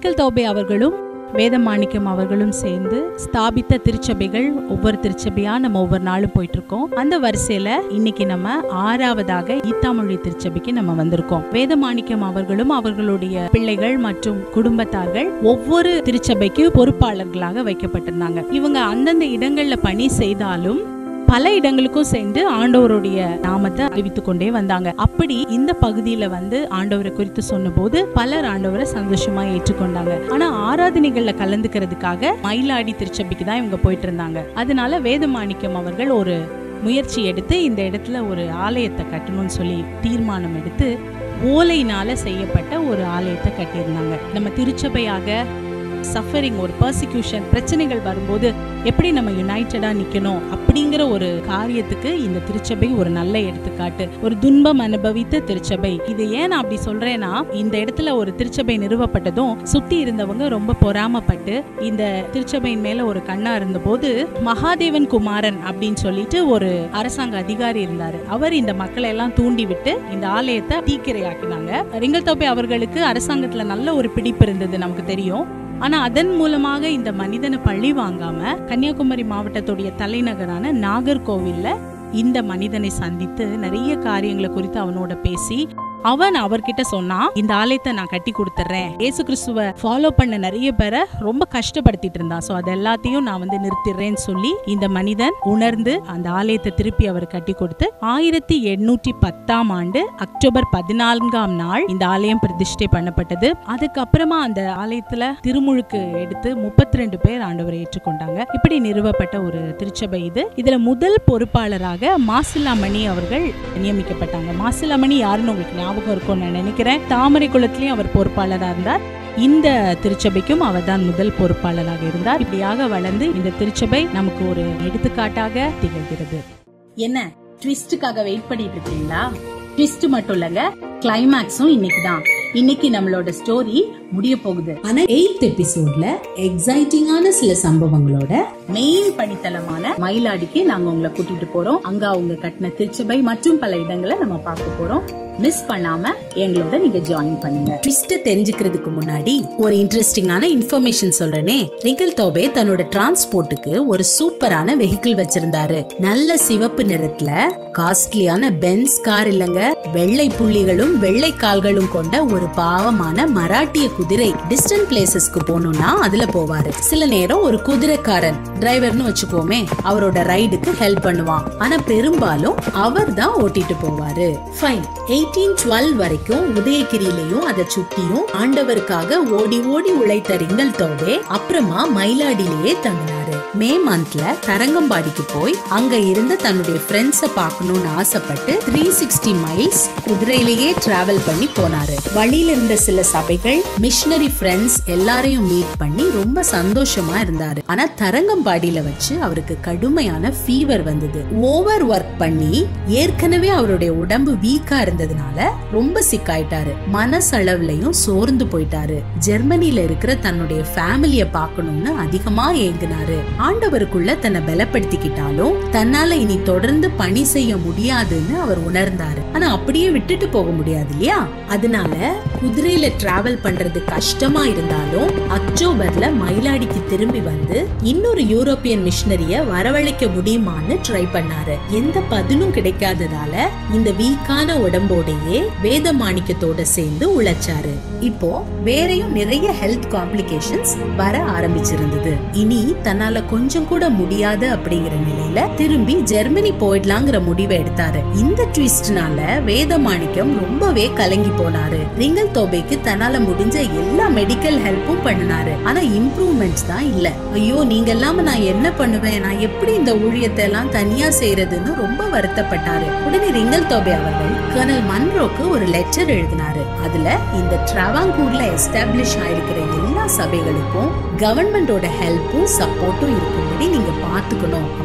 wrinkle தௌபே அவர்களும் வேதமாணிக்கம் அவர்களும் சேர்ந்து ஸ்தாபித்த திருச்சபைகள் ஒவ்வொரு திருச்சபையா நம்ம ஒவ்வொரு நாளும் போயிட்டு இருக்கோம் அந்த வரிசையில இன்னைக்கு நம்ம ஆறாவதாக ஈத்தாமொழி திருச்சபைக்கு நம்ம வந்திருக்கோம் வேதமாணிக்கம் அவர்களும் அவர்களுடைய பிள்ளைகள் மற்றும் குடும்பத்தார்கள் ஒவ்வொரு திருச்சபைக்கு பொறுப்பாளர்களாக வைக்கப்பட்டிருந்தாங்க இவங்க அந்தந்த இடங்கள்ல பணி செய்தாலும் பல இடங்களுக்கும் சென்று ஆண்டவருடைய நாமத்தை அறிவித்துக் கொண்டே வந்தாங்க அப்படி இந்த பகுதியில வந்து ஆண்டவரை குறித்து சொன்னபோது பலர் ஆண்டவரை சந்தோஷமா ஏற்றுக்கொண்டாங்க ஆனா ஆராதனைகள்ல கலந்துக்கிறதுக்காக மயிலாடி திருச்சபைக்கு தான் இவங்க போயிட்டு இருந்தாங்க அதனால வேதமாணிக்கம் அவர்கள் ஒரு முயற்சி எடுத்து இந்த இடத்துல ஒரு ஆலயத்தை கட்டணும்னு சொல்லி தீர்மானம் எடுத்து ஓலையினால செய்யப்பட்ட ஒரு ஆலயத்தை கட்டியிருந்தாங்க நம்ம திருச்சபையாக சஃபரிங் ஒரு பர்சிக்யூஷன் பிரச்சனைகள் வரும்போது எப்படி நம்ம யுனைடடா நிக்கணும் அப்படிங்கிற ஒரு காரியத்துக்கு இந்த திருச்சபை ஒரு நல்ல எடுத்துக்காட்டு ஒரு துன்பம் அனுபவித்த திருச்சபை இது ஏன் நான் அப்படி சொல்றேன்னா இந்த இடத்துல ஒரு திருச்சபை நிறுவப்பட்டதும் சுத்தி இருந்தவங்க ரொம்ப பொறாமப்பட்டு இந்த திருச்சபையின் மேல ஒரு கண்ணா இருந்தபோது மகாதேவன் குமாரன் அப்படின்னு சொல்லிட்டு ஒரு அரசாங்க அதிகாரி இருந்தாரு அவர் இந்த மக்களை எல்லாம் தூண்டி விட்டு இந்த ஆலயத்தை தீக்கிரையாக்கினாங்க ரிங்கல் தோப்பை அவர்களுக்கு அரசாங்கத்துல நல்ல ஒரு பிடிப்பு இருந்தது நமக்கு தெரியும் ஆனா அதன் மூலமாக இந்த மனிதனை பழி வாங்காம கன்னியாகுமரி மாவட்டத்துடைய தலைநகரான நாகர்கோவில்ல இந்த மனிதனை சந்தித்து நிறைய காரியங்களை குறித்து அவனோட பேசி அவன் அவர்கிட்ட சொன்னா இந்த ஆலயத்தை நான் கட்டி கொடுத்துறேன் ஏசு கிறிஸ்துவ ஃபாலோ பண்ண நிறைய பேரை ரொம்ப கஷ்டப்படுத்திட்டு இருந்தான் சோ அது எல்லாத்தையும் நான் வந்து நிறுத்திடுறேன்னு சொல்லி இந்த மனிதன் உணர்ந்து அந்த ஆலயத்தை திருப்பி அவர் கட்டி கொடுத்து ஆயிரத்தி எண்ணூற்றி பத்தாம் ஆண்டு அக்டோபர் பதினான்காம் நாள் இந்த ஆலயம் பிரதிஷ்டை பண்ணப்பட்டது அதுக்கப்புறமா அந்த ஆலயத்துல திருமுழுக்கு எடுத்து முப்பத்தி ரெண்டு பேர் ஆண்டவரை ஏற்றுக்கொண்டாங்க இப்படி நிறுவப்பட்ட ஒரு திருச்சபை இது இதுல முதல் பொறுப்பாளராக மாசிலாமணி அவர்கள் நியமிக்கப்பட்டாங்க மாசிலாமணி யாருன்னு உங்களுக்கு ஞாபகம் இருக்கும்னு நான் நினைக்கிறேன் தாமரை குளத்திலயும் அவர் பொறுப்பாளராக இருந்தார் இந்த திருச்சபைக்கும் அவர் தான் முதல் பொறுப்பாளராக இருந்தார் இப்படியாக வளர்ந்து இந்த திருச்சபை நமக்கு ஒரு எடுத்துக்காட்டாக திகழ்கிறது என்ன ட்விஸ்டுக்காக வெயிட் பண்ணிட்டு இருக்கீங்களா ட்விஸ்ட் மட்டும் இல்லங்க கிளைமேக்ஸும் இன்னைக்கு தான் இன்னைக்கு நம்மளோட ஸ்டோரி முடிய போகுது ஆனா எயித் எபிசோட்ல எக்ஸைட்டிங்கான சில சம்பவங்களோட மெயின் படித்தளமான மயிலாடிக்கு நாங்க உங்களை கூட்டிட்டு போறோம் அங்க அவங்க கட்டின திருச்சபை மற்றும் பல இடங்களை நம்ம பார்க்க போறோம் மிஸ் பண்ணாம எங்களோட நீங்க ஜாயின் பண்ணுங்க ட்விஸ்ட் தெரிஞ்சுக்கிறதுக்கு முன்னாடி ஒரு இன்ட்ரெஸ்டிங்கான இன்ஃபர்மேஷன் சொல்றேனே ரிங்கிள் தோபே தன்னோட டிரான்ஸ்போர்ட்டுக்கு ஒரு சூப்பரான வெஹிக்கிள் வச்சிருந்தாரு நல்ல சிவப்பு நிறத்துல காஸ்ட்லியான பென்ஸ் கார் இல்லங்க வெள்ளை புள்ளிகளும் வெள்ளை கால்களும் கொண்ட ஒரு பாவமான மராட்டிய குதிரை டிஸ்டன்ட் பிளேசஸ்க்கு போகணும்னா அதுல போவாரு சில நேரம் ஒரு குதிரைக்காரன் டிரைவர்னு வச்சுக்கோமே அவரோட ரைடுக்கு ஹெல்ப் பண்ணுவான் ஆனா பெரும்பாலும் அவர் தான் ஓட்டிட்டு போவாரு ஃபைன் எயிட்டீன் டுவெல் வரைக்கும் உதயகிரியிலையும் அதை சுத்தியும் ஆண்டவருக்காக ஓடி ஓடி உழைத்த ரிங்கல் தோவே அப்புறமா மயிலாடியிலேயே தங்கினாரு மே மந்த்ல தரங்கம்பாடிக்கு போய் அங்க இருந்த தன்னுடைய ஃப்ரெண்ட்ஸ பார்க்கணும்னு ஆசைப்பட்டு த்ரீ சிக்ஸ்டி மைல்ஸ் குதிரையிலேயே டிராவல் பண்ணி போனாரு வழியில இருந்த சில சபைகள் மிஷனரி ஃப்ரெண்ட்ஸ் எல்லாரையும் மீட் பண்ணி ரொம்ப சந்தோஷமா இருந்தாரு ஆனா தரங்கம்பாடியில வச்சு அவருக்கு கடுமையான ஃபீவர் வந்தது ஓவர் ஒர்க் பண்ணி ஏற்கனவே அவருடைய உடம்பு வீக்கா இருந்ததுனால ரொம்ப சிக்காயிட்டாரு மனசளவுலயும் சோர்ந்து போயிட்டாரு ஜெர்மனில இருக்கிற தன்னுடைய ஃபேமிலிய பார்க்கணும்னு அதிகமா ஏங்கினாரு ஆண்டவருக்குள்ள தன்னை பலப்படுத்திக்கிட்டாலும் தன்னால இனி தொடர்ந்து பணி செய்ய முடியாதுன்னு அவர் உணர்ந்தாரு ஆனா அப்படியே விட்டுட்டு போக முடியாது இல்லையா அதனால குதிரையில டிராவல் பண்றது கஷ்டமா இருந்தாலும் அக்டோபர்ல மயிலாடிக்கு திரும்பி வந்து இன்னொரு யூரோப்பியன் மிஷனரிய வரவழைக்க முடியுமான்னு ட்ரை பண்ணாரு எந்த பதிலும் கிடைக்காததால இந்த வீக்கான உடம்போடையே வேத மாணிக்கத்தோட சேர்ந்து உழைச்சாரு இப்போ வேறையும் நிறைய ஹெல்த் காம்ப்ளிகேஷன்ஸ் வர ஆரம்பிச்சிருந்தது இனி தன்னால கொஞ்சம் கூட முடியாது அப்படிங்கிற நிலையில திரும்பி ஜெர்மனி போயிடலாங்கிற முடிவை எடுத்தாரு இந்த ட்விஸ்ட்னால வேத மாணிக்கம் ரொம்பவே கலங்கி போனாரு ரிங்கல் தோபைக்கு தன்னால முடிஞ்ச எல்லா மெடிக்கல் ஹெல்ப்பும் பண்ணினாரு ஆனா இம்ப்ரூவ்மெண்ட்ஸ் தான் இல்ல ஐயோ நீங்க இல்லாம நான் என்ன பண்ணுவேன் நான் எப்படி இந்த ஊழியத்தை எல்லாம் தனியா செய்யறதுன்னு ரொம்ப வருத்தப்பட்டாரு உடனே ரிங்கல் தோபே அவர்கள் கர்னல் மன்ரோக்கு ஒரு லெட்டர் எழுதினாரு அதுல இந்த ட்ரவாங்கூர்ல எஸ்டாப்ளிஷ் ஆயிருக்கிற எல்லா சபைகளுக்கும் கவர்மெண்டோட ஹெல்ப்பும் சப்போர்ட்டும் இருக்கும்படி நீங்க பாத்துக்கணும் அப்படின்னு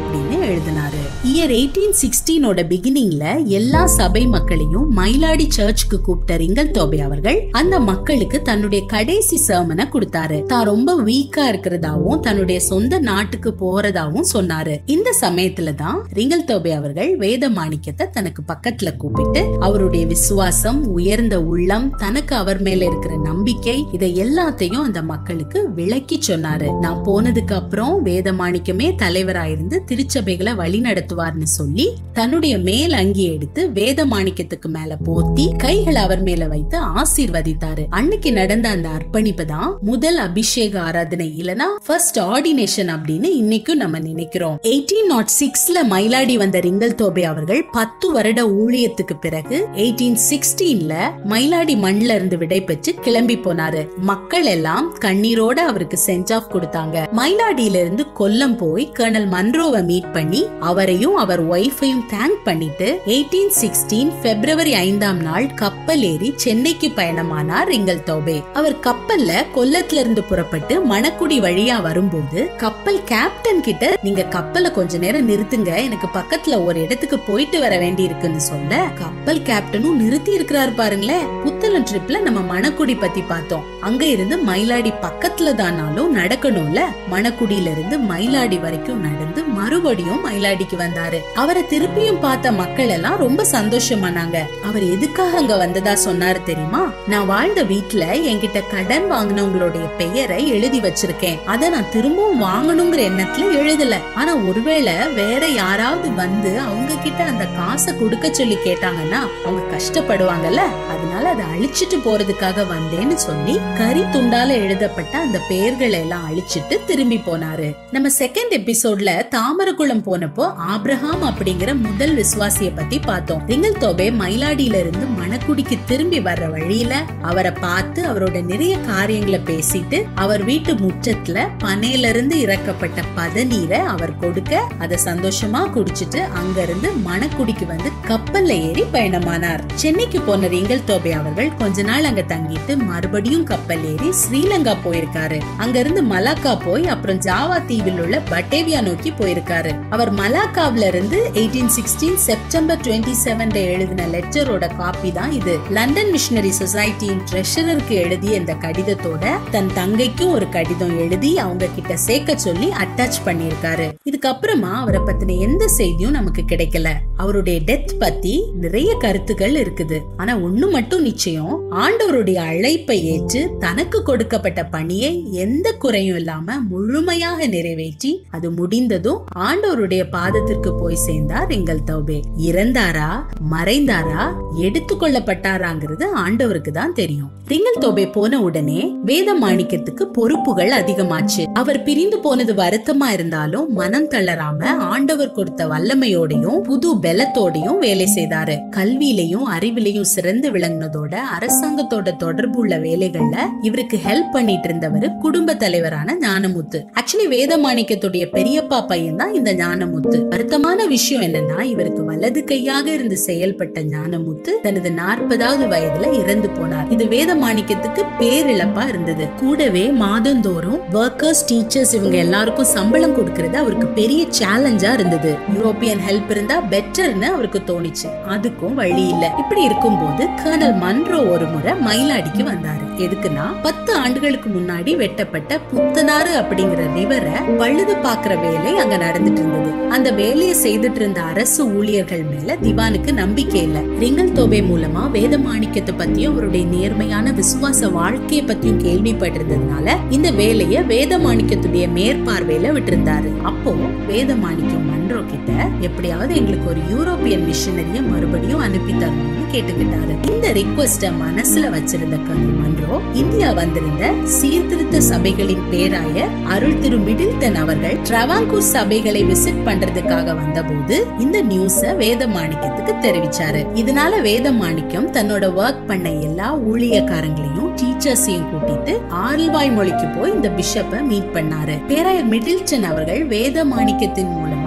எழுதினாரு இயர் எயிட்டீன் சிக்ஸ்டீனோட பிகினிங்ல எல்லா சபை மக்களையும் மயிலாடி சர்ச்சுக்கு கூப்பிட்ட ரிங்கல் தோபே அவர்கள் அந்த மக்களுக்கு தன்னுடைய கடைசி சர்மனை கொடுத்தாரு தான் ரொம்ப வீக்கா இருக்கிறதாவும் தன்னுடைய சொந்த நாட்டுக்கு போறதாவும் சொன்னாரு இந்த சமயத்துல தான் ரிங்கல் தோபே அவர்கள் வேத மாணிக்கத்தை தனக்கு பக்கத்துல கூப்பிட்டு அவருடைய விசுவாசம் உயர்ந்த உள்ளம் தனக்கு அவர் மேல இருக்கிற நம்பிக்கை இதை எல்லாத்தையும் அந்த மக்களுக்கு விளக்கி சொன்னாரு நான் போனதுக்கு அப்புறம் வேத மாணிக்கமே தலைவராயிருந்து திருச்சபைகளை வழி நடத்துவார்னு சொல்லி தன்னுடைய மேல் அங்கி எடுத்து வேத மாணிக்கத்துக்கு மேல போத்தி கைகளை அவர் மேல வைத்து ஆசீர்வதித்தாரு அன்னைக்கு நடந்த அந்த அர்ப்பணிப்பு தான் முதல் அபிஷேக ஆராதனை இல்லனா ஃபர்ஸ்ட் ஆர்டினேஷன் அப்படின்னு இன்னைக்கும் நம்ம நினைக்கிறோம் எயிட்டீன் நாட் சிக்ஸ்ல மயிலாடி வந்த ரிங்கல் தோபே அவர்கள் பத்து வருட ஊழியத்துக்கு பிறகு எயிட்டீன் சிக்ஸ்டீன்ல மயிலாடி மண்ல இருந்து விடை பெற்று கிளம்பி போனாரு மக்கள் எல்லாம் கண்ணீரோட அவருக்கு சென்ட் ஆஃப் கொடுத்தாங்க மயிலாடியில இருந்து கொல்லம் போய் கர்னல் மன்ரோவை மீட் பண்ணி அவரையும் அவர் ஒய்ஃபையும் தேங்க் பண்ணிட்டு எயிட்டீன் சிக்ஸ்டீன் பிப்ரவரி ஐந்தாம் நாள் கப்பல் ஏறி சென்னைக்கு பயணமானார் ரிங்கல் தோபே அவர் கப்பல்ல கொல்லத்துல இருந்து புறப்பட்டு மணக்குடி வழியா வரும்போது கப்பல் கேப்டன் கிட்ட நீங்க கப்பலை கொஞ்ச நேரம் நிறுத்துங்க எனக்கு பக்கத்துல ஒரு இடத்துக்கு போயிட்டு வர வேண்டி இருக்குன்னு சொல்ல கப்பல் கேப்டனும் நிறுத்தி இருக்கிறாரு பாருங்களேன் புத்தளம் ட்ரிப்ல நம்ம மணக்குடி பத்தி பார்த்தோம் அங்க இருந்து மயிலாடி பக்கத்துல தானாலும் நடக்கணும்ல மணக்குடியில இருந்து மயிலாடி வரைக்கும் நடந்து மறுபடியும் மயிலாடிக்கு வந்தாரு அவரை திருப்பியும் பார்த்த மக்கள் எல்லாம் ரொம்ப சந்தோஷமானாங்க அவர் எதுக்காக அங்க வந்ததா சொன்னாரு தெரியுமா நான் வாழ்ந்த வீட்ல என்கிட்ட கடன் வாங்கினவங்களுடைய பெயரை எழுதி வச்சிருக்கேன் அத நான் திரும்பவும் வாங்கணுங்கிற எண்ணத்துல எழுதல ஆனா ஒருவேளை வேற யாராவது வந்து அவங்க கிட்ட அந்த காசை கொடுக்க சொல்லி கேட்டாங்கன்னா அவங்க கஷ்டப்படுவாங்கல்ல அதனால அதை அழிச்சிட்டு போறதுக்காக வந்தேன்னு சொல்லி கரி துண்டால எழுதப்பட்ட அந்த பெயர்களை எல்லாம் அழிச்சிட்டு திரும்பி போனாரு நம்ம செகண்ட் எபிசோட்ல தாமரகுளம் போனப்போ ஆப்ரஹாம் அப்படிங்கிற முதல் விசுவாசிய பத்தி பார்த்தோம் ரிங்கல் தோபே மயிலாடியில இருந்து மணக்குடிக்கு திரும்பி வர்ற வழியில அவரை பார்த்து அவரோட நிறைய காரியங்களை பேசிட்டு அவர் வீட்டு முற்றத்துல பனையில இருந்து இறக்கப்பட்ட பதநீரை அவர் கொடுக்க அதை சந்தோஷமா குடிச்சிட்டு அங்க இருந்து மணக்குடிக்கு வந்து கப்பல்ல ஏறி பயணமானார் சென்னைக்கு போன ரிங்கல் தோபே அவர்கள் கொஞ்ச நாள் அங்க தங்கிட்டு மறுபடியும் கப்பல் ஏறி ஸ்ரீலங்கா போயிருக்காரு அங்க இருந்து மலாக்கா போய் அப்புறம் ஜாவா தீவில் உள்ள பட்டேவியா நோக்கி போயிருக்காரு அவர் மலாக்காவில இருந்து எயிட்டீன் சிக்ஸ்டீன் செப்டம்பர் டுவெண்ட்டி செவன்ல எழுதின லெட்டரோட காப்பி தான் இது லண்டன் மிஷனரி சொசைட்டியின் ட்ரெஷரருக்கு எழுதிய இந்த கடிதத்தோட தன் தங்கைக்கும் ஒரு கடிதம் எழுதி அவங்க கிட்ட சேர்க்க சொல்லி அட்டாச் பண்ணியிருக்காரு இதுக்கப்புறமா அவரை பத்தின எந்த செய்தியும் நமக்கு கிடைக்கல அவருடைய டெத் பத்தி நிறைய கருத்துக்கள் இருக்குது ஆனா ஒண்ணு மட்டும் நிச்சயம் ஆண்டவருடைய அழைப்பை ஏற்று தனக்கு கொடுக்கப்பட்ட பணியை எந்த குறையும் இல்லாம முழுமையாக நிறைவேற்றி அது முடிந்ததும் ஆண்டவருடைய பாதத்திற்கு போய் சேர்ந்தார் எங்கள் தௌபே இறந்தாரா மறைந்தாரா எடுத்துக்கொள்ளப்பட்டாராங்கிறது ஆண்டவருக்கு தான் தெரியும் ரிங்கல் தோபே போன உடனே வேத மாணிக்கத்துக்கு பொறுப்புகள் அதிகமாச்சு அவர் பிரிந்து போனது வருத்தமா இருந்தாலும் மனம் தளராம ஆண்டவர் கொடுத்த வல்லமையோடையும் புது பலத்தோடையும் வேலை செய்தாரு கல்வியிலையும் அறிவிலையும் சிறந்து விளங்கினதோட அரசாங்கத்தோட தொடர்பு உள்ள வேலைகள்ல இவருக்கு ஹெல்ப் பண்ணிட்டு இருந்தவர் குடும்ப தலைவரான ஞானமுத்து ஆக்சுவலி வேத மாணிக்கத்துடைய பெரியப்பா பையன் தான் இந்த ஞானமுத்து வருத்தமான விஷயம் என்னன்னா இவருக்கு வலது கையாக இருந்து செயல்பட்ட ஞானமுத்து தனது நாற்பதாவது வயதுல இறந்து போனார் இது வேத மாணிக்கத்துக்கு பேரிழப்பா இருந்தது கூடவே மாதந்தோறும் ஒர்க்கர்ஸ் டீச்சர்ஸ் இவங்க எல்லாருக்கும் சம்பளம் கொடுக்கறது அவருக்கு பெரிய சேலஞ்சா இருந்தது யூரோப்பியன் ஹெல்ப் இருந்தா பெட்டர்னு அவருக்கு தோணுச்சு அதுக்கும் வழி இல்ல இப்படி இருக்கும்போது கர்னல் மன்ரோ ஒரு முறை மயிலாடிக்கு வந்தாரு எதுக்குன்னா பத்து ஆண்டுகளுக்கு முன்னாடி வெட்டப்பட்ட புத்தனாறு அப்படிங்கிற ரிவரை பழுது பாக்குற வேலை அங்க நடந்துட்டு இருந்தது அந்த வேலையை செய்துட்டு இருந்த அரசு ஊழியர்கள் மேல திவானுக்கு நம்பிக்கை இல்ல ரிங்கல் தோபே மூலமா வேத மாணிக்கத்தை பத்தியும் அவருடைய நேர்மையான விசுவாச வாழ்க்கையை பத்தியும் கேள்விப்பட்டிருந்ததுனால இந்த வேலைய வேத மாணிக்கத்துடைய மேற்பார்வையில விட்டிருந்தாரு அப்போ வேத மாணிக்கம் மன்றோ கிட்ட எப்படியாவது எங்களுக்கு ஒரு யூரோப்பியன் மிஷனரிய மறுபடியும் அனுப்பி தரணும்னு கேட்டுக்கிட்டாரு இந்த ரிக்வெஸ்ட மனசுல வச்சிருந்த கர்னல் மன்றோ இந்தியா வந்திருந்த சீர்திருத்த சபைகளின் பேராயர் அருள் திரு மிடில்டன் அவர்கள் ட்ரவாங்கூர் சபைகளை விசிட் பண்றதுக்காக வந்தபோது இந்த நியூஸ வேத மாணிக்கத்துக்கு தெரிவிச்சாரு இதனால வேத மாணிக்கம் தன்னோட ஒர்க் பண்ண எல்லா ஊழியக்காரங்களையும் டீச்சர்ஸையும் கூட்டிட்டு ஆழ்வாய் மொழிக்கு போய் இந்த பிஷப்ப மீட் பண்ணாரு பேராயர் மிடில்டன் அவர்கள் வேத மாணிக்கத்தின் மூலமா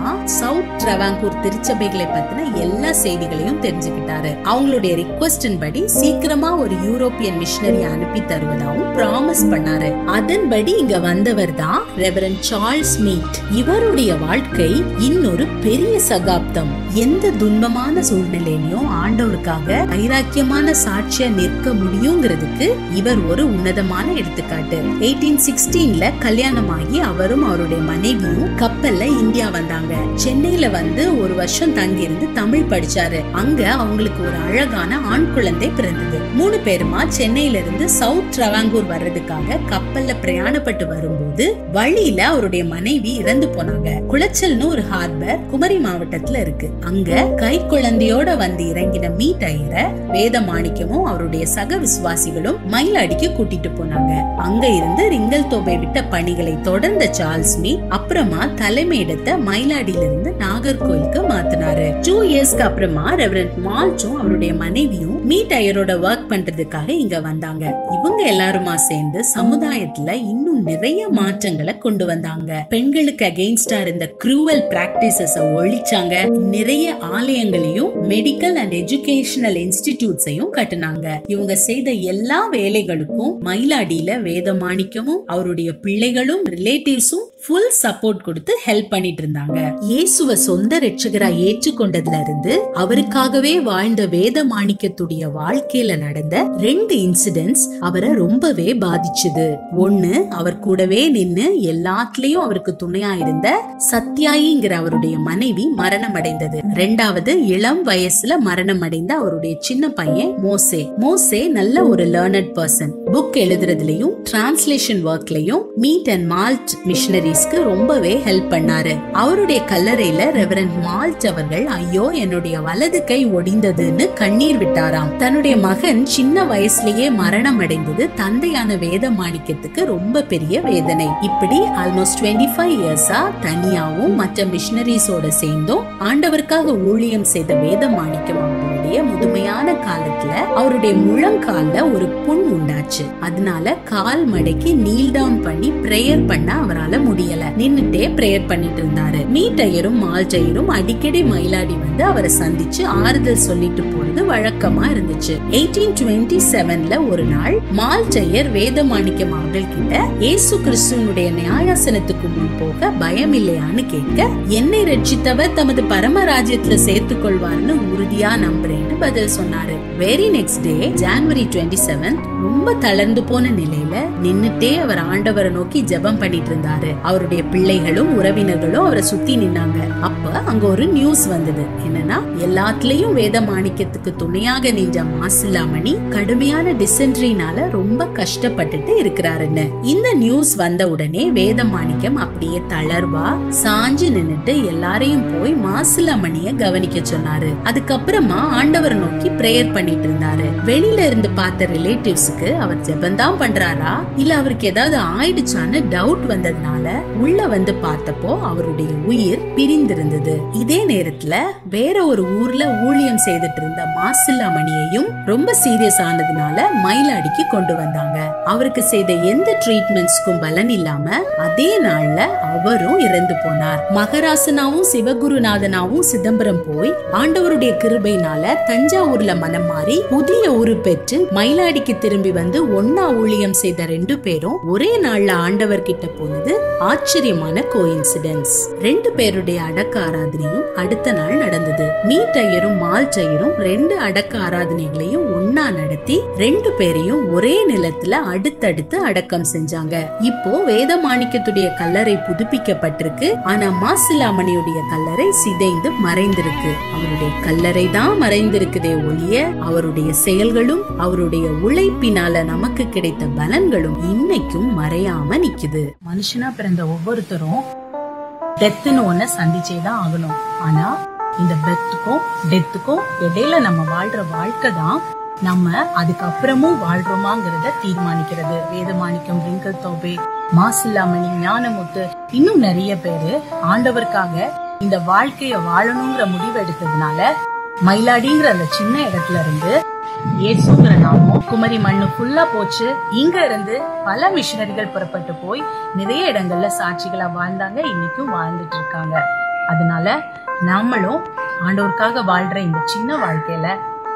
மூலமா சவுத் ட்ரவாங்கூர் திருச்சபைகளை பத்தின எல்லா செய்திகளையும் தெரிஞ்சுக்கிட்டாரு அவங்களுடைய ரிக்வஸ்டின் படி சீக்கிரமா ஒரு யூரோப்பியன் மிஷினரி அனுப்பி தருவதாகவும் ப்ராமிஸ் பண்ணாரு அதன்படி இங்க வந்தவர் தான் ரெவரன் சார்ல்ஸ் மீட் இவருடைய வாழ்க்கை இன்னொரு பெரிய சகாப்தம் எந்த துன்பமான சூழ்நிலையிலும் ஆண்டவருக்காக வைராக்கியமான சாட்சியா நிற்க முடியுங்கிறதுக்கு இவர் ஒரு உன்னதமான எடுத்துக்காட்டு எயிட்டீன் சிக்ஸ்டீன்ல கல்யாணமாகி அவரும் அவருடைய மனைவியும் கப்பல்ல இந்தியா வந்தாங்க சென்னையில வந்து ஒரு வருஷம் தங்கியிருந்து தமிழ் படிச்சாரு அங்க அவங்களுக்கு ஒரு அழகான ஆண் குழந்தை பிறந்தது மூணு பேருமா சென்னையில இருந்து சவுத் ட்ரவாங்கூர் வர்றதுக்காக கப்பல்ல பிரயாணப்பட்டு வரும்போது வழியில அவருடைய மனைவி இறந்து போனாங்க குளச்சல்னு ஒரு ஹார்பர் குமரி மாவட்டத்துல இருக்கு அங்க கை குழந்தையோட வந்து இறங்கின மீட் ஐயரை வேத மாணிக்கமும் அவருடைய சக விசுவாசிகளும் மயிலாடிக்கு கூட்டிட்டு போனாங்க அங்க இருந்து ரிங்கல் தோபை விட்ட பணிகளை தொடர்ந்த சார்ல்ஸ் மீட் அப்புறமா தலைமையிடத்தை மயிலாடியில இருந்து நாகர்கோயிலுக்கு மாத்தினாரு டூ இயர்ஸ்க்கு அப்புறமா ரெவரண்ட் மால்ச்சும் அவருடைய மனைவியும் மீட் ஐயரோட ஒர்க் பண்றதுக்காக இங்க வந்தாங்க இவங்க எல்லாருமா சேர்ந்து சமுதாயத்துல இன்னும் நிறைய மாற்றங்களை கொண்டு வந்தாங்க பெண்களுக்கு அகெயின்ஸ்டா இருந்த க்ரூவல் பிராக்டிசஸ் ஒழிச்சாங்க நிறைய ஆலயங்களையும் மெடிக்கல் அண்ட் எஜுகேஷனல் இன்ஸ்டிடியூட்ஸையும் கட்டுனாங்க இவங்க செய்த எல்லா வேலைகளுக்கும் மயிலாடியில வேதமாணிக்கமும் அவருடைய பிள்ளைகளும் ரிலேட்டிவ்ஸும் ஃபுல் சப்போர்ட் கொடுத்து ஹெல்ப் பண்ணிட்டு இருந்தாங்க இயேசுவ சொந்த ரட்சகரா ஏற்றுக்கொண்டதுல இருந்து அவருக்காகவே வாழ்ந்த வேத மாணிக்கத்துடைய வாழ்க்கையில நடந்த ரெண்டு இன்சிடென்ட்ஸ் அவரை ரொம்பவே பாதிச்சுது ஒண்ணு அவர் கூடவே நின்னு எல்லாத்துலயும் அவருக்கு துணையா இருந்த சத்யாயிங்கிற அவருடைய மனைவி மரணம் அடைந்தது ரெண்டாவது இளம் வயசுல மரணம் அடைந்த அவருடைய சின்ன பையன் மோசே மோசே நல்ல ஒரு லேர்னட் பர்சன் புக் எழுதுறதுலயும் டிரான்ஸ்லேஷன் ஒர்க்லயும் மீட் அண்ட் மால்ட் மிஷனரிஸ்க்கு ரொம்பவே ஹெல்ப் பண்ணாரு அவருடைய கல்லறையில ரெவரண்ட் மால்ட் அவர்கள் ஐயோ என்னுடைய வலது கை ஒடிந்ததுன்னு கண்ணீர் விட்டாராம் தன்னுடைய மகன் சின்ன வயசுலயே மரணம் அடைந்தது தந்தையான வேத மாணிக்கத்துக்கு ரொம்ப பெரிய வேதனை இப்படி ஆல்மோஸ்ட் டுவெண்ட்டி ஃபைவ் இயர்ஸா தனியாவும் மற்ற மிஷனரிஸோட சேர்ந்தும் ஆண்டவருக்காக ஊழியம் செய்த வேத மாணிக்கம் அவர்களுடைய முதுமையான காலத்துல அவருடைய முழங்கால்ல ஒரு புண் உண்டாச்சு அதனால கால் மடக்கி நீல் டவுன் பண்ணி பிரேயர் பண்ண அவரால முடியல நின்னுட்டே பிரேயர் பண்ணிட்டு இருந்தாரு மீட்டையரும் மால்டையரும் அடிக்கடி மயிலாடி வந்து அவரை சந்திச்சு ஆறுதல் சொல்லிட்டு போறது வழக்கமா இருந்துச்சு எயிட்டீன் டுவெண்ட்டி செவன்ல ஒரு நாள் மால்டையர் வேதமாணிக்கம் அவர்கள் கிட்ட இயேசு கிறிஸ்துவனுடைய நியாயாசனத்துக்கு முன் போக பயம் இல்லையான்னு கேட்க என்னை ரட்சித்தவர் தமது பரமராஜ்யத்துல சேர்த்துக் கொள்வார்னு உறுதியா நம்புறேன்னு பதில் சொன்னாரு very next day January twenty seven ரொம்ப தளர்ந்து போன நிலையில நின்னுட்டே அவர் ஆண்டவரை நோக்கி ஜெபம் பண்ணிட்டு இருந்தாரு அவருடைய பிள்ளைகளும் உறவினர்களும் அவரை சுத்தி நின்னாங்க அப்ப அங்க ஒரு நியூஸ் வந்தது என்னன்னா எல்லாத்துலயும் வேத மாணிக்கத்துக்கு துணையாக நின்ற மாசிலாமணி கடுமையான டிசென்ட்ரினால ரொம்ப கஷ்டப்பட்டுட்டு இருக்கிறாருன்னு இந்த நியூஸ் வந்த உடனே வேத மாணிக்கம் அப்படியே தளர்வா சாஞ்சு நின்னுட்டு எல்லாரையும் போய் மாசிலாமணிய கவனிக்க சொன்னாரு அதுக்கப்புறமா ஆண்டவரை நோக்கி பிரேயர் பண்ணிட்டு இருந்தாரு வெளியில இருந்து பார்த்த ரிலேட்டிவ்ஸ்க்கு அவர் ஜெபந்தான் பண்றாரா இல்ல அவருக்கு ஏதாவது ஆயிடுச்சான்னு டவுட் வந்ததுனால உள்ள வந்து பார்த்தப்போ அவருடைய உயிர் பிரிந்திருந்தது இதே நேரத்துல வேற ஒரு ஊர்ல ஊழியம் செய்துட்டு இருந்த மாசில்லா மணியையும் ரொம்ப சீரியஸ் ஆனதுனால மயிலாடிக்கு கொண்டு வந்தாங்க அவருக்கு செய்த எந்த ட்ரீட்மெண்ட்ஸ்க்கும் பலன் இல்லாம அதே நாள்ல அவரும் இறந்து போனார் மகராசனாவும் சிவகுருநாதனாவும் சிதம்பரம் போய் ஆண்டவருடைய கிருபையினால தஞ்சாவூர்ல மனம் மாறி புதிய உரு பெற்று மயிலாடிக்கு திரும்பி வந்து ஒன்னா ஊழியம் செய்த ரெண்டு பேரும் ஒரே நாள்ல ஆண்டவர் கிட்ட போனது ஆச்சரியமான கோயின்சிடென்ஸ் ரெண்டு பேருடைய அடக்க ஆராதனையும் அடுத்த நாள் நடந்தது மீட்டையரும் மால்டையரும் ரெண்டு அடக்க ஆராதனைகளையும் ஒன்னா நடத்தி ரெண்டு பேரையும் ஒரே நிலத்துல அடுத்தடுத்து அடக்கம் செஞ்சாங்க இப்போ வேதமாணிக்கத்துடைய கல்லறை புதுப்பிக்கப்பட்டிருக்கு ஆனா மாசிலாமணியுடைய கல்லறை சிதைந்து மறைந்திருக்கு அவருடைய கல்லறை தான் மறைந்திருக்குதே ஒழிய அவருடைய செயல்களும் அவருடைய உழைப்பினால நமக்கு கிடைத்த பலன்களும் இன்னைக்கும் மறையாம நிக்குது மனுஷனா பிறந்த ஒவ்வொருத்தரும் டெத்துன்னு ஒண்ண சந்திச்சே தான் ஆகணும் ஆனா இந்த பெத்துக்கும் டெத்துக்கும் இடையில நம்ம வாழ்ற வாழ்க்கை தான் நம்ம அதுக்கப்புறமும் வாழ்றோமாங்கிறத தீர்மானிக்கிறது வேதமாணிக்கம் ரிங்கல் தோபே மாசில்லாமணி ஞானமுத்து இன்னும் நிறைய பேரு ஆண்டவருக்காக இந்த வாழ்க்கைய வாழணுங்கிற முடிவு எடுத்ததுனால மயிலாடிங்கிற அந்த சின்ன இடத்துல இருந்து இயேசுங்கிற நாமம் குமரி மண்ணு ஃபுல்லா போச்சு இங்க இருந்து பல மிஷினரிகள் புறப்பட்டு போய் நிறைய இடங்கள்ல சாட்சிகளா வாழ்ந்தாங்க இன்னைக்கும் வாழ்ந்துட்டு இருக்காங்க அதனால நாமளும் ஆண்டவருக்காக வாழ்ற இந்த சின்ன வாழ்க்கையில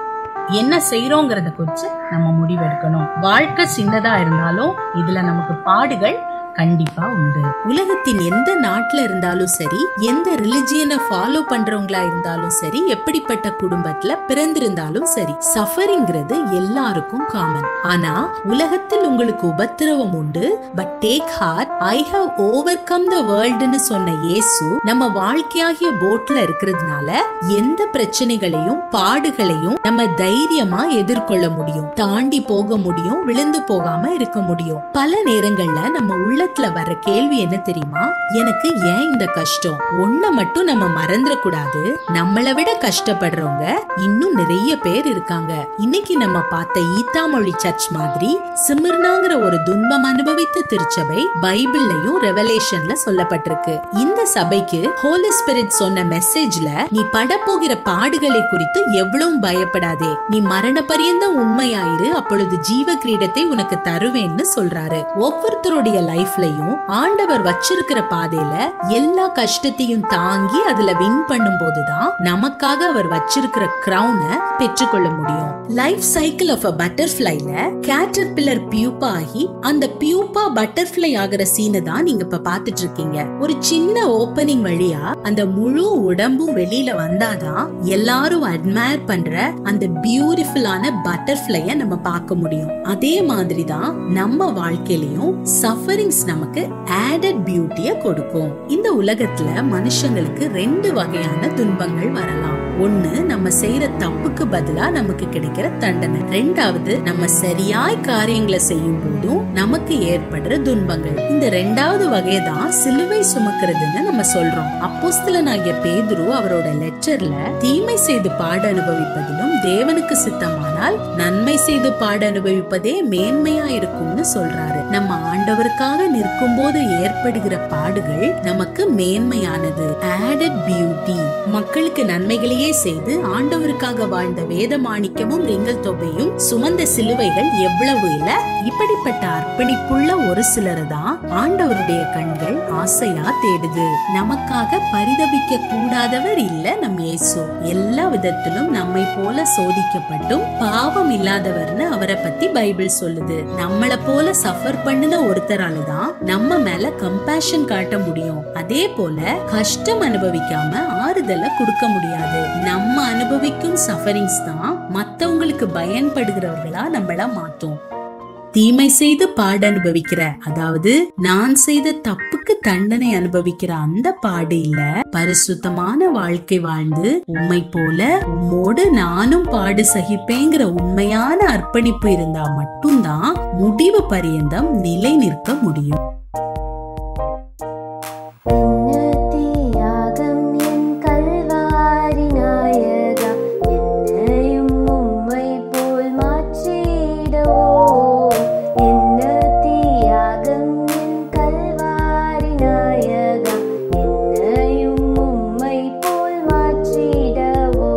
என்ன செய்யறோங்கிறத குறிச்சு நம்ம முடிவெடுக்கணும் வாழ்க்கை சின்னதா இருந்தாலும் இதுல நமக்கு பாடுகள் கண்டிப்பா உண்டு உலகத்தின் எந்த நாட்டுல இருந்தாலும் சரி எந்த ரிலிஜியனை ஃபாலோ பண்றவங்களா இருந்தாலும் சரி எப்படிப்பட்ட குடும்பத்துல பிறந்திருந்தாலும் சரி சஃபரிங்கிறது எல்லாருக்கும் காமன் ஆனா உலகத்தில் உங்களுக்கு உபத்திரவம் உண்டு but take heart I have overcome the வேர்ல்டுன்னு சொன்ன இயேசு நம்ம வாழ்க்கையாகிய போட்ல இருக்கிறதுனால எந்த பிரச்சனைகளையும் பாடுகளையும் நம்ம தைரியமா எதிர்கொள்ள முடியும் தாண்டி போக முடியும் விழுந்து போகாம இருக்க முடியும் பல நேரங்கள்ல நம்ம உள்ளத்துல வர கேள்வி என்ன தெரியுமா எனக்கு ஏன் இந்த கஷ்டம் ஒன்ன மட்டும் நம்ம மறந்துட கூடாது நம்மளை விட கஷ்டப்படுறவங்க இன்னும் நிறைய பேர் இருக்காங்க இன்னைக்கு நம்ம பார்த்த ஈத்தாமொழி சர்ச் மாதிரி சிமிர்னாங்கிற ஒரு துன்பம் அனுபவித்த திருச்சபை பைபிள்லயும் ரெவலேஷன்ல சொல்லப்பட்டிருக்கு இந்த சபைக்கு ஹோலி ஸ்பிரிட் சொன்ன மெசேஜ்ல நீ படப்போகிற பாடுகளை குறித்து எவ்வளவு பயப்படாதே நீ மரண பரியந்தம் உண்மையாயிரு அப்பொழுது ஜீவ கிரீடத்தை உனக்கு தருவேன்னு சொல்றாரு ஒவ்வொருத்தருடைய லைஃப்லயும் ஆண்டவர் வச்சிருக்கிற பாதையில எல்லா கஷ்டத்தையும் தாங்கி அதுல வின் பண்ணும் போதுதான் நமக்காக அவர் வச்சிருக்கிற கிரவுனை பெற்றுக்கொள்ள முடியும் லைஃப் சைக்கிள் ஆஃப் அ பட்டர்ஃபிளைல கேட்டர் பில்லர் பியூப்பா ஆகி அந்த பியூப்பா பட்டர்ஃபிளை ஆகிற சீனை தான் நீங்க இப்ப பாத்துட்டு இருக்கீங்க ஒரு சின்ன ஓப்பனிங் வழியா அந்த முழு உடம்பும் வெளியில வந்தாதான் எல்லாரும் அட்மயர் பண்ற அந்த பியூட்டிஃபுல்லான பட்டர்ஃபிளைய நம்ம பார்க்க முடியும் அதே மாதிரி தான் நம்ம வாழ்க்கையிலயும் சஃபரிங்ஸ் நமக்கு ஆடட் பியூட்டிய கொடுக்கும் இந்த உலகத்துல மனுஷங்களுக்கு ரெண்டு வகையான துன்பங்கள் வரலாம் ஒண்ணு நம்ம செய்யற தப்புக்கு பதிலா நமக்கு கிடைக்கிற தண்டனை ரெண்டாவது நம்ம சரியாய் காரியங்களை செய்யும் போதும் நமக்கு ஏற்படுற துன்பங்கள் இந்த ரெண்டாவது வகையை தான் சிலுவை சுமக்கிறதுன்னு நம்ம சொல்றோம் அப்போஸ்தலனாகிய பேதுரு அவரோட லெட்டர்ல தீமை செய்து பாட அனுபவிப்பதிலும் தேவனுக்கு சித்தமானால் நன்மை செய்து பாட அனுபவிப்பதே மேன்மையா இருக்கும்னு சொல்றாரு நம்ம ஆண்டவருக்காக நிற்கும் போது ஏற்படுகிற பாடுகள் நமக்கு மேன்மையானது ஆடட் பியூட்டி மக்களுக்கு நன்மைகளையே செய்து ஆண்டவருக்காக வாழ்ந்த வேத மாணிக்கமும் ரிங்கல் தொகையும் சுமந்த சிலுவைகள் எவ்வளவு இல்ல இப்படிப்பட்ட அர்ப்பணிப்புள்ள ஒரு சிலரை தான் ஆண்டவருடைய கண்கள் ஆசையா தேடுது நமக்காக பரிதபிக்க கூடாதவர் இல்ல நம் இயேசு எல்லா விதத்திலும் நம்மை போல சோதிக்கப்பட்டும் பாவம் இல்லாதவர்னு அவரை பத்தி பைபிள் சொல்லுது நம்மள போல சஃபர் பண்ணின ஒருத்தரால தான் நம்ம மேல கம்பேஷன் காட்ட முடியும் அதே போல கஷ்டம் அனுபவிக்காம ஆறுதலை கொடுக்க முடியாது நம்ம அனுபவிக்கும் சஃபரிங்ஸ் தான் மத்தவங்களுக்கு பயன்படுகிறவர்களா நம்மள மாத்தும் தீமை செய்து பாடு அனுபவிக்கிற அதாவது நான் செய்த தப்புக்கு தண்டனை அனுபவிக்கிற அந்த பாடு இல்ல பரிசுத்தமான வாழ்க்கை வாழ்ந்து உண்மை போல உம்மோடு நானும் பாடு சகிப்பேங்கிற உண்மையான அர்ப்பணிப்பு இருந்தா மட்டும்தான் முடிவு பரியந்தம் நிலை நிற்க முடியும் என்ன தியாகம் என் கல்வாரி நாயகா என்னையும் உம்மை போல் மாற்றிடவோ என்ன தியாகம் என் கல்வாரி நாயகா என்னையும் உம்மை போல் மாற்றிடவோ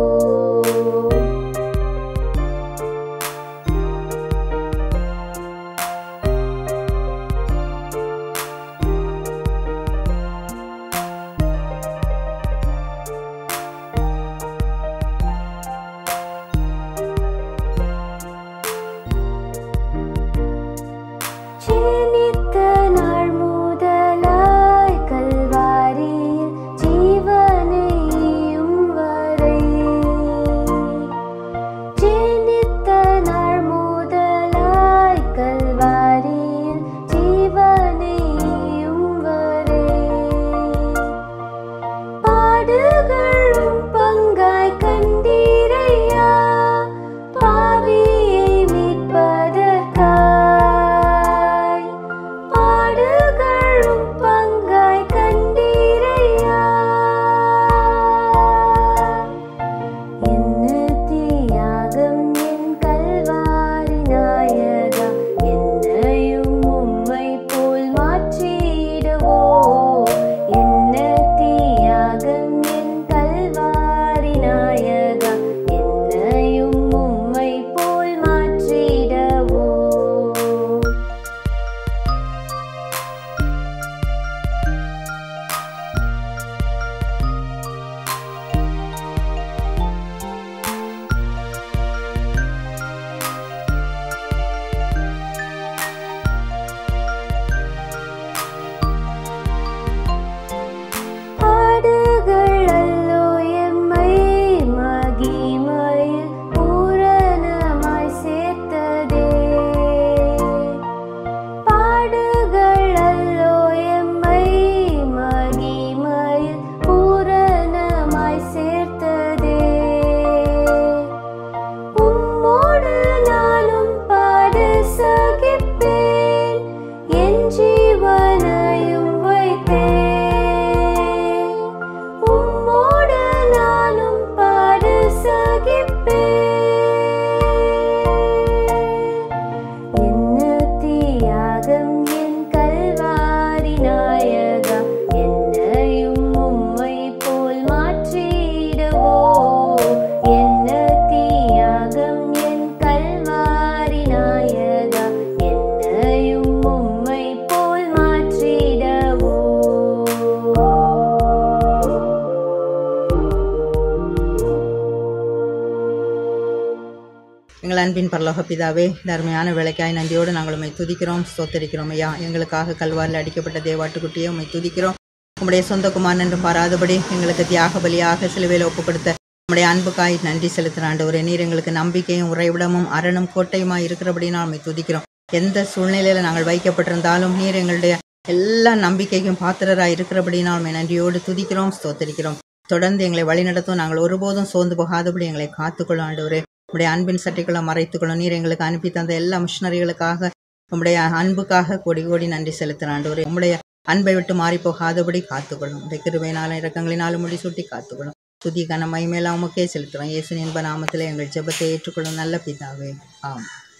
எங்கள் அன்பின் பரலோக பிதாவே இந்த அருமையான வேலைக்காய் நன்றியோடு நாங்கள் உண்மை துதிக்கிறோம் ஸ்தோத்தரிக்கிறோம் ஐயா எங்களுக்காக கல்வாரில் அடிக்கப்பட்ட தேவாட்டுக்குட்டியை உண்மை துதிக்கிறோம் உம்முடைய சொந்த குமாரன் என்று பாராதபடி எங்களுக்கு தியாக பலியாக சிலுவையில் ஒப்பு கொடுத்த உம்முடைய அன்புக்காய் நன்றி செலுத்துகிற ஆண்டவரே நீர் எங்களுக்கு நம்பிக்கையும் உறைவிடமும் அரணும் கோட்டையுமா இருக்கிறபடி நான் உண்மை துதிக்கிறோம் எந்த சூழ்நிலையில் நாங்கள் வைக்கப்பட்டிருந்தாலும் நீர் எங்களுடைய எல்லா நம்பிக்கைக்கும் பாத்திரராக இருக்கிறபடி நான் உண்மை நன்றியோடு துதிக்கிறோம் ஸ்தோத்தரிக்கிறோம் தொடர்ந்து எங்களை வழிநடத்தும் நாங்கள் ஒருபோதும் சோர்ந்து போகாதபடி எங்களை காத்துக்கொள்ளும் ஆண்டவரே உடைய அன்பின் சட்டைக்குள்ள மறைத்துக்கொள்ளும் நீர் எங்களுக்கு அனுப்பி தந்த எல்லா மிஷினரிகளுக்காக உம்முடைய அன்புக்காக கோடி கோடி நன்றி செலுத்துகிற ஆண்டவரே உம்முடைய அன்பை விட்டு மாறி போகாதபடி காத்துக்கொள்ளும் உடைய கிருபையினாலும் இறக்கங்களினாலும் முடி சுட்டி காத்துக்கொள்ளும் துதி கன மைமேலாம் உமக்கே செலுத்துகிறோம் இயேசு என்ப நாமத்தில் எங்கள் ஜெபத்தை ஏற்றுக்கொள்ளும் நல்ல பிதாவே ஆம்